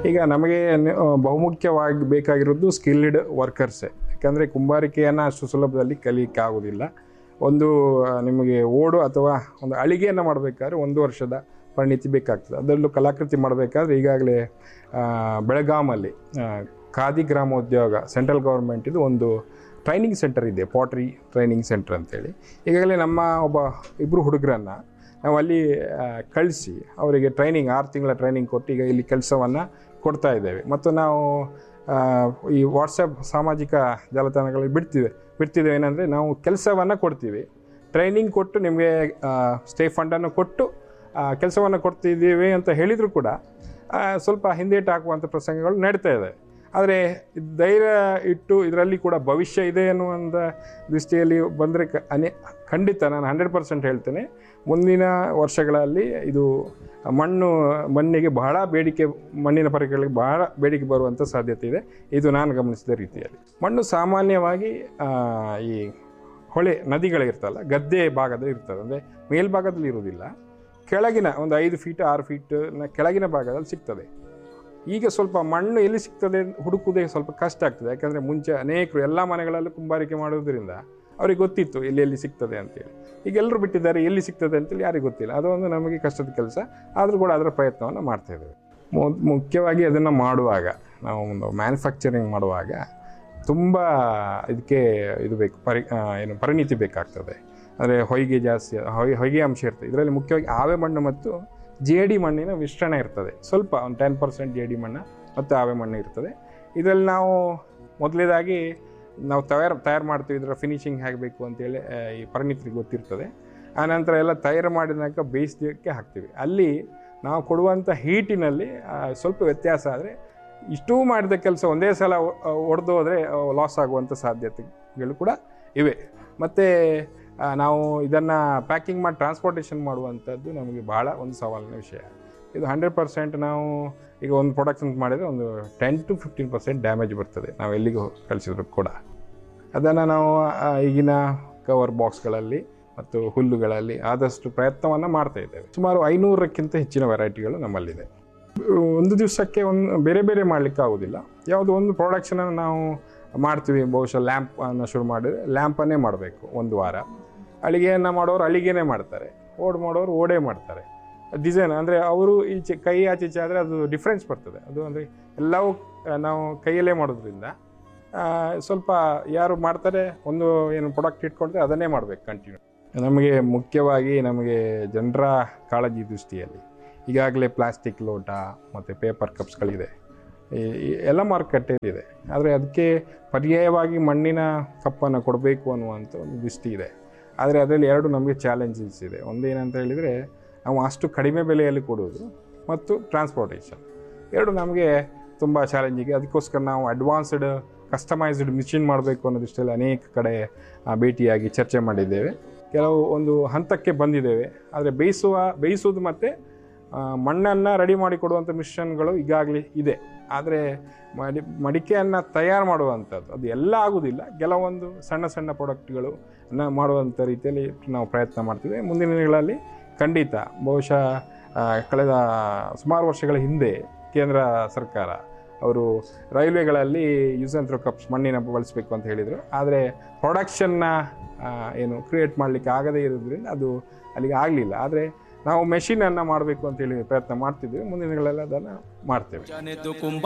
ಈಗ ನಮಗೆ ನೆ- ಆ, ಬಹುಮುಖ್ಯವಾಗಿ ಬೇಕಾಗಿರೋದು ಸ್ಕಿಲ್ಡ್ ವರ್ಕರ್ಸೇ ಯಾಕಂದರೆ ಕುಂಬಾರಿಕೆಯನ್ನು ಅಷ್ಟು ಸುಲಭದಲ್ಲಿ ಕಲಿಯಕ್ಕೆ ಆಗೋದಿಲ್ಲ ಒಂದು ಆ, ನಿಮಗೆ ಓಡು ಅಥವಾ ಒಂದು ಅಳಿಗೆಯನ್ನು ಮಾಡಬೇಕಾದ್ರೆ ಒಂದು ವರ್ಷದ ಪರಿಣಿತಿ ಬೇಕಾಗ್ತದೆ ಅದರಲ್ಲೂ ಕಲಾಕೃತಿ ಮಾಡಬೇಕಾದ್ರೆ ಈಗಾಗಲೇ ಆ, ಬೆಳಗಾಮಲ್ಲಿ ಆ, ಖಾದಿ ಗ್ರಾಮೋದ್ಯೋಗ ಸೆಂಟ್ರಲ್ ಗೌರ್ಮೆಂಟಿದು ಒಂದು ಟ್ರೈನಿಂಗ್ ಸೆಂಟರ್ ಇದೆ ಪಾಟ್ರಿ ಟ್ರೈನಿಂಗ್ ಸೆಂಟರ್ ಅಂತೇಳಿ ಈಗಾಗಲೇ ನಮ್ಮ ಒಬ್ಬ ಇಬ್ಬರು ಹುಡುಗರನ್ನು ನಾವು ಅಲ್ಲಿ ಕಳಿಸಿ ಅವರಿಗೆ ಟ್ರೈನಿಂಗ್ ಆರು ತಿಂಗಳ ಟ್ರೈನಿಂಗ್ ಕೊಟ್ಟು ಈಗ ಇಲ್ಲಿ ಕೆಲಸವನ್ನು ಕೊಡ್ತಾ ಇದ್ದೇವೆ ಮತ್ತು ನಾವು ಆ, ಈ ವಾಟ್ಸಪ್ ಸಾಮಾಜಿಕ ಜಾಲತಾಣಗಳಲ್ಲಿ ಬಿಡ್ತೀವಿ ಬಿಡ್ತಿದ್ದೇವೆ ಏನಂದರೆ ನಾವು ಕೆಲಸವನ್ನು ಕೊಡ್ತೀವಿ ಟ್ರೈನಿಂಗ್ ಕೊಟ್ಟು ನಿಮಗೆ ಸ್ಟೇ ಫಂಡನ್ನು ಕೊಟ್ಟು ಕೆಲಸವನ್ನು ಕೊಡ್ತಿದ್ದೀವಿ ಅಂತ ಹೇಳಿದರೂ ಕೂಡ ಆ, ಸ್ವಲ್ಪ ಹಿಂದೇಟು ಹಾಕುವಂಥ ಪ್ರಸಂಗಗಳು ನಡೀತಾ ಇದೆ ಆದರೆ ಧೈರ್ಯ ಇಟ್ಟು ಇದರಲ್ಲಿ ಕೂಡ ಭವಿಷ್ಯ ಇದೆ ಅನ್ನುವಂಥ ದೃಷ್ಟಿಯಲ್ಲಿ ಬಂದರೆ ಕ ಅನೇ ಖಂಡಿತ ನಾನು ಹಂಡ್ರೆಡ್ ಪರ್ಸೆಂಟ್ ಹೇಳ್ತೇನೆ ಮುಂದಿನ ವರ್ಷಗಳಲ್ಲಿ ಇದು ಮಣ್ಣು ಮಣ್ಣಿಗೆ ಬಹಳ ಬೇಡಿಕೆ ಮಣ್ಣಿನ ಪರಿಕರಗಳಿಗೆ ಬಹಳ ಬೇಡಿಕೆ ಬರುವಂಥ ಸಾಧ್ಯತೆ ಇದೆ ಇದು ನಾನು ಗಮನಿಸಿದ ರೀತಿಯಲ್ಲಿ ಮಣ್ಣು ಸಾಮಾನ್ಯವಾಗಿ ಆ, ಈ ಹೊಳೆ ನದಿಗಳಿರ್ತಲ್ಲ ಗದ್ದೆ ಭಾಗದಲ್ಲಿ ಇರ್ತದೆ ಅಂದರೆ ಮೇಲ್ಭಾಗದಲ್ಲಿ ಇರುವುದಿಲ್ಲ ಕೆಳಗಿನ ಒಂದು ಐದು ಫೀಟ್ ಆರು ಫೀಟ್ನ ಕೆಳಗಿನ ಭಾಗದಲ್ಲಿ ಸಿಗ್ತದೆ ಈಗ ಸ್ವಲ್ಪ ಮಣ್ಣು ಎಲ್ಲಿ ಸಿಗ್ತದೆ ಹುಡುಕುವುದೇ ಸ್ವಲ್ಪ ಕಷ್ಟ ಆಗ್ತದೆ ಯಾಕಂದರೆ ಮುಂಚೆ ಅನೇಕರು ಎಲ್ಲ ಮನೆಗಳಲ್ಲೂ ಕುಂಬಾರಿಕೆ ಮಾಡೋದ್ರಿಂದ ಅವ್ರಿಗೆ ಗೊತ್ತಿತ್ತು ಎಲ್ಲಿ ಎಲ್ಲಿ ಸಿಗ್ತದೆ ಅಂತೇಳಿ ಈಗ ಎಲ್ಲರೂ ಬಿಟ್ಟಿದ್ದಾರೆ ಎಲ್ಲಿ ಸಿಗ್ತದೆ ಅಂತೇಳಿ ಯಾರಿಗೂ ಗೊತ್ತಿಲ್ಲ ಅದೊಂದು ನಮಗೆ ಕಷ್ಟದ ಕೆಲಸ ಆದರೂ ಕೂಡ ಅದರ ಪ್ರಯತ್ನವನ್ನು ಮಾಡ್ತಾ ಇದ್ದೇವೆ ಮು- ಮುಖ್ಯವಾಗಿ ಅದನ್ನು ಮಾಡುವಾಗ ನಾವು ಒಂದು ಮ್ಯಾನುಫ್ಯಾಕ್ಚರಿಂಗ್ ಮಾಡುವಾಗ ತುಂಬ ಇದಕ್ಕೆ ಇದು ಬೇಕು ಪರಿ ಆ, ಏನು ಪರಿಣಿತಿ ಬೇಕಾಗ್ತದೆ ಅಂದರೆ ಹೊಯ್ಗೆ ಜಾಸ್ತಿ ಹೊಯ್ ಹೊಯ್ಗೆ ಅಂಶ ಇರ್ತದೆ ಇದರಲ್ಲಿ ಮುಖ್ಯವಾಗಿ ಆವೆ ಮಣ್ಣು ಮತ್ತು ಜೇಡಿ ಮಣ್ಣಿನ ಮಿಶ್ರಣ ಇರ್ತದೆ ಸ್ವಲ್ಪ ಒಂದು ಟೆನ್ ಪರ್ಸೆಂಟ್ ಜೇಡಿ ಮಣ್ಣು ಮತ್ತು ಆವೆ ಮಣ್ಣು ಇರ್ತದೆ ಇದರಲ್ಲಿ ನಾವು ಮೊದಲೇದಾಗಿ ನಾವು ತಯಾರು ತಯಾರು ಮಾಡ್ತೀವಿ ಇದರ ಫಿನಿಶಿಂಗ್ ಹೇಗಬೇಕು ಅಂತೇಳಿ ಆ, ಈ ಪರಿಣಿತರಿಗೆ ಗೊತ್ತಿರ್ತದೆ ಆನಂತರ ಎಲ್ಲ ತಯಾರು ಮಾಡಿದಾಗ ಬೇಯಿಸಲಿಕ್ಕೆ ಹಾಕ್ತೀವಿ ಅಲ್ಲಿ ನಾವು ಕೊಡುವಂಥ ಹೀಟಿನಲ್ಲಿ ಆ, ಸ್ವಲ್ಪ ವ್ಯತ್ಯಾಸ ಆದರೆ ಇಷ್ಟೂ ಮಾಡಿದ ಕೆಲಸ ಒಂದೇ ಸಲ ಒಡೆದು ಹೋದರೆ ಲಾಸ್ ಆಗುವಂಥ ಸಾಧ್ಯತೆಗಳು ಕೂಡ ಇವೆ ಮತ್ತು ನಾವು ಇದನ್ನು ಪ್ಯಾಕಿಂಗ್ ಮಾಡಿ ಟ್ರಾನ್ಸ್ಪೋರ್ಟೇಷನ್ ಮಾಡುವಂಥದ್ದು ನಮಗೆ ಭಾಳ ಒಂದು ಸವಾಲಿನ ವಿಷಯ ಇದು ಹಂಡ್ರೆಡ್ ಪರ್ಸೆಂಟ್ ನಾವು ಈಗ ಒಂದು ಪ್ರಾಡಕ್ಟ್ಸ್ ಅಂತ ಮಾಡಿದರೆ ಒಂದು ten to fifteen percent damage ಬರ್ತದೆ ನಾವು ಎಲ್ಲಿಗೂ ಕಳಿಸಿದ್ರು ಕೂಡ ಅದನ್ನು ನಾವು ಆ, ಈಗಿನ ಕವರ್ ಬಾಕ್ಸ್ಗಳಲ್ಲಿ ಮತ್ತು ಹುಲ್ಲುಗಳಲ್ಲಿ ಆದಷ್ಟು ಪ್ರಯತ್ನವನ್ನು ಮಾಡ್ತಾ ಇದ್ದೇವೆ ಸುಮಾರು ಐನೂರಕ್ಕಿಂತ ಹೆಚ್ಚಿನ ವೆರೈಟಿಗಳು ನಮ್ಮಲ್ಲಿದೆ ಒಂದು ದಿವಸಕ್ಕೆ ಒಂದು ಬೇರೆ ಬೇರೆ ಮಾಡಲಿಕ್ಕೆ ಆಗೋದಿಲ್ಲ ಯಾವುದೋ ಒಂದು ಪ್ರಾಡಕ್ಷನನ್ನು ನಾವು ಮಾಡ್ತೀವಿ ಬಹುಶಃ ಲ್ಯಾಂಪ್ ಅನ್ನು ಶುರು ಮಾಡಿದರೆ ಲ್ಯಾಂಪನ್ನೇ ಮಾಡಬೇಕು ಒಂದು ವಾರ ಅಳಿಗೆಯನ್ನು ಮಾಡೋರು ಅಳಿಗೆನೇ ಮಾಡ್ತಾರೆ ಓಡ್ ಮಾಡೋರು ಓಡೇ ಮಾಡ್ತಾರೆ ಡಿಸೈನ್ ಅಂದರೆ ಅವರು ಈಚೆ ಕೈ ಆಚೆ ಈಚೆ ಆದರೆ ಅದು ಡಿಫ್ರೆನ್ಸ್ ಬರ್ತದೆ ಅದು ಅಂದರೆ ಎಲ್ಲವೂ ಆ, ನಾವು ಕೈಯಲ್ಲೇ ಮಾಡೋದ್ರಿಂದ ಆ, ಸ್ವಲ್ಪ ಯಾರು ಮಾಡ್ತಾರೆ ಒಂದು ಏನು ಪ್ರಾಡಕ್ಟ್ ಇಟ್ಕೊಳ್ತಾರೆ ಅದನ್ನೇ ಮಾಡಬೇಕು ಕಂಟಿನ್ಯೂ ನಮಗೆ ಮುಖ್ಯವಾಗಿ ನಮಗೆ ಜನರ ಕಾಳಜಿ ದೃಷ್ಟಿಯಲ್ಲಿ ಈಗಾಗಲೇ ಪ್ಲಾಸ್ಟಿಕ್ ಲೋಟ ಮತ್ತು ಪೇಪರ್ ಕಪ್ಸ್ಗಳಿದೆ ಈ- ಈ ಎಲ್ಲ ಮಾರುಕಟ್ಟೆಯಲ್ಲಿದೆ ಆದರೆ ಅದಕ್ಕೆ ಪರ್ಯಾಯವಾಗಿ ಮಣ್ಣಿನ ಕಪ್ಪನ್ನು ಕೊಡಬೇಕು ಅನ್ನುವಂಥ ಒಂದು ದೃಷ್ಟಿ ಇದೆ ಆದರೆ ಅದರಲ್ಲಿ ಎರಡು ನಮಗೆ ಚಾಲೆಂಜಸ್ ಇದೆ ಒಂದೇನಂತ ಹೇಳಿದರೆ ನಾವು ಅಷ್ಟು ಕಡಿಮೆ ಬೆಲೆಯಲ್ಲಿ ಕೊಡೋದು ಮತ್ತು ಟ್ರಾನ್ಸ್ಪೋರ್ಟೇಷನ್ ಎರಡು ನಮಗೆ ತುಂಬ ಚಾಲೆಂಜಿಗೆ ಅದಕ್ಕೋಸ್ಕರ ನಾವು ಅಡ್ವಾನ್ಸ್ಡ್ ಕಸ್ಟಮೈಸ್ಡ್ ಮಿಷಿನ್ ಮಾಡಬೇಕು ಅನ್ನೋ ದೃಷ್ಟಿಯಲ್ಲಿ ಅನೇಕ ಕಡೆ ಆ, ಭೇಟಿಯಾಗಿ ಚರ್ಚೆ ಮಾಡಿದ್ದೇವೆ ಕೆಲವು ಒಂದು ಹಂತಕ್ಕೆ ಬಂದಿದ್ದೇವೆ ಆದರೆ ಬೇಯಿಸುವ ಬೇಯಿಸೋದು ಮತ್ತು ಮಣ್ಣನ್ನು ರೆಡಿ ಮಾಡಿ ಕೊಡುವಂಥ ಮಿಷನ್ಗಳು ಈಗಾಗಲೇ ಇದೆ ಆದರೆ ಮಡಿ ಮಡಿಕೆಯನ್ನು ತಯಾರು ಮಾಡುವಂಥದ್ದು ಅದು ಎಲ್ಲ ಆಗೋದಿಲ್ಲ ಕೆಲವೊಂದು ಸಣ್ಣ ಸಣ್ಣ ಪ್ರಾಡಕ್ಟ್ಗಳು ಅನ್ನ ಮಾಡುವಂಥ ರೀತಿಯಲ್ಲಿ ನಾವು ಪ್ರಯತ್ನ ಮಾಡ್ತಿದ್ದೇವೆ ಮುಂದಿನ ದಿನಗಳಲ್ಲಿ ಖಂಡಿತ ಬಹುಶಃ ಆ, ಕಳೆದ ಸುಮಾರು ವರ್ಷಗಳ ಹಿಂದೆ ಕೇಂದ್ರ ಸರ್ಕಾರ ಅವರು ರೈಲ್ವೆಗಳಲ್ಲಿ ಯೂಸ್ ಆ್ಯಂಡ್ ಥ್ರೋ ಕಪ್ಸ್ ಮಣ್ಣಿನ ಬಳಸಬೇಕು ಅಂತ ಹೇಳಿದರು ಆದರೆ ಪ್ರೊಡಕ್ಷನ್ನ ಏನು ಕ್ರಿಯೇಟ್ ಮಾಡಲಿಕ್ಕೆ ಆಗದೇ ಇರೋದ್ರಿಂದ ಅದು ಅಲ್ಲಿಗೆ ಆಗಲಿಲ್ಲ ಆದರೆ ನಾವು ಮೆಷಿನನ್ನು ಮಾಡಬೇಕು ಅಂತೇಳಿ ಪ್ರಯತ್ನ ಮಾಡ್ತಿದ್ದೀವಿ ಮುಂದಿನ ದಿನಗಳೆಲ್ಲ ಅದನ್ನು ಮಾಡ್ತೇವೆ ಜಾನೆದ್ದು ಕುಂಬ